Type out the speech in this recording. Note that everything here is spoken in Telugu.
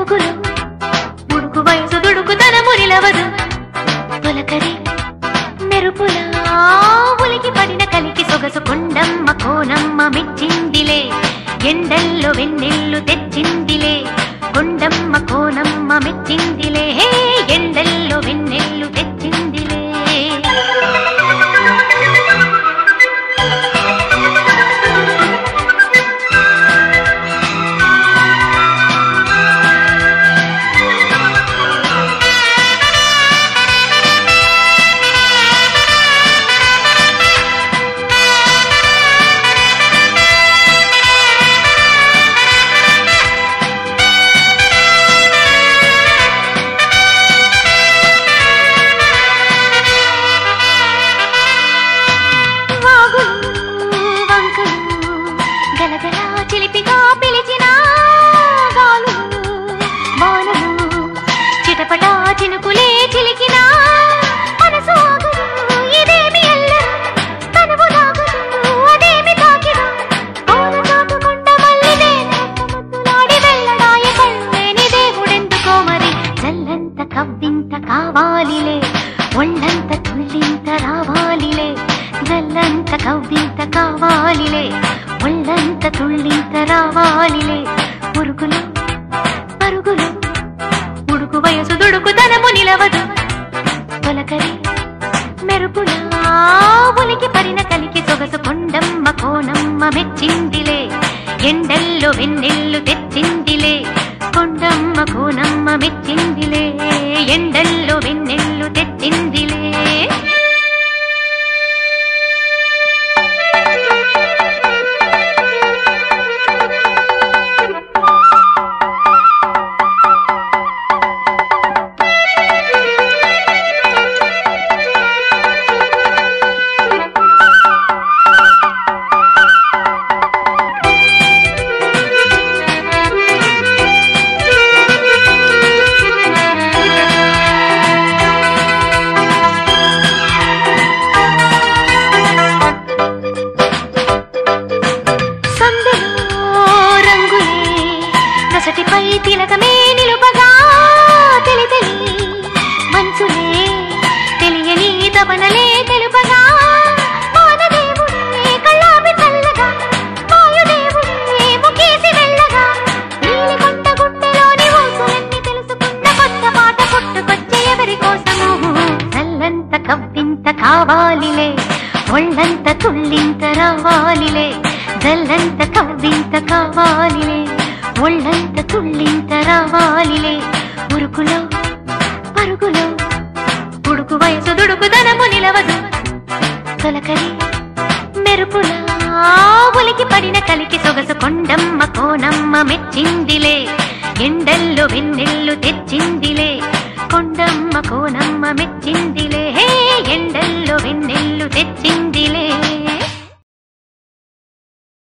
పరుగులు ఉడుకు వయసు దుడుకుతనము నిలవదు తొలకరి మెరుపులా ఉలికి పడిన కలికి సొగసు కొండమ్మ కోనమ్మ మెచ్చిందిలే ఎండల్లో వెన్నెల్లు తెచ్చిందిలే కొండమ్మ కోనమ్మ మెచ్చిందిలే హే ఎండల్లో వెన్నెల్లు తెచ్చిందిలే వాగులు వంకలు గలగల చిలిపిగా పిలిచిన గాలులు వానలు చిటపట చినుకులే చిలికిన మనసు ఆగదు ఇదేమి అల్లరు తనువు లాగదు అదేమి తాకిన పౌన చాటుకుంట మల్లిదే ముద్దులాడి వెళ్ళడాయ కళ్ళేని దేవుడెందుకో మరి చల్లంత కవ్వింత కావాలిలే ఒళ్ళంత తుళ్ళింత రావాలిలే జల్లంత కవ్వింత కావాలిలే ఒళ్ళంత తుళ్ళింత రావాలిలే పురుగులు పరుగులు ఉడుకు వయసు దుడుకు తనము నిలవదు తొలకరి మెరుపులా ఉలికి పరిన కలికి సొగసు కొండమ్మ కోనమ్మ మెచ్చిందిలే ఎండల్లో వెన్నెల్లు తెచ్చిందిలే కొండమ్మ కోనమ్మ మెచ్చిందిలే ఎండల్లో వెన్నెల్లు తెచ్చిందిలే సందెలో రంగులే నొసటిపై తిలకమే నిలుపగా తెలి తెలి మంచులే తెలియని తపనలే తెలుపగా వానదేవుడే కళ్ళాపి చల్లగా వాయుదేవుడే ముఖేసి వెళ్ళగా నీలికొండ గుండెలోని ఊసులన్నీ తెలుసుకున్న కొత్త పాట పుట్టుకొచ్చే ఎవరి కోసము చల్లంత కవ్వింత కావాలిలే ఒళ్ళంత తుళ్ళింత రావాలిలే జల్లంత కవ్వింత కావాలిలే ఒళ్ళంత తుళ్ళింత రావాలిలే ఉరుకులో పరుగులో ఉడుకు వయసు దుడుకు ధనము నిలవదు తొలకరి మెరుపులా ఉలికి పడిన కలికి సొగసు కొండమ్మ కోనమ్మ మెచ్చిందిలే ఎండల్లో వెన్నెల్లు తెచ్చిందిలే కొండమ్మ కోనమ్మ మెచ్చిందిలే